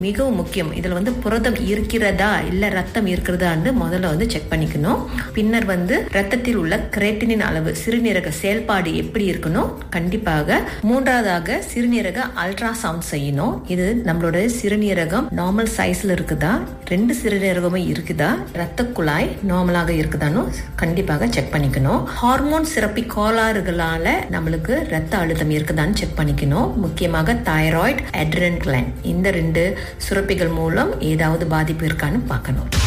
மிகவும் முக்கியம் இதுல வந்து புரதம் இருக்கிறதா இல்ல ரத்தம் இருக்கிறதான்னு முதல்ல வந்து செக் பண்ணிக்கணும் பின்னர் வந்து ரத்தத்தில் உள்ள கிரேட்டினின் அளவு சிறுநீரக செயல்பாடு எப்படி இருக்கணும் கண்டிப்பாக மூன்றாவதாக சிறுநீரக அல்ட்ராசவுண்ட் செய்யணும் இது நம்மளோட சிறுநீரகம் நார்மல் சைஸ்ல இருக்குதா ரெண்டு சிறுநீரகமும் இருக்குதா ரத்த குழாய் நார்மலாக இருக்குதான்னு கண்டிப்பாக செக் பண்ணிக்கணும் ஹார்மோன் சிறப்பி கோளாறுகளால நம்மளுக்கு ரத்த அழுத்தம் இருக்குதான்னு செக் பண்ணிக்கணும் முக்கியமாக தைராய்டு அட்ரன் கிளாண்ட் இந்த ரெண்டு சுரப்பிகள் மூலம் ஏதாவது பாதிப்பு இருக்கான்னு பார்க்கணும்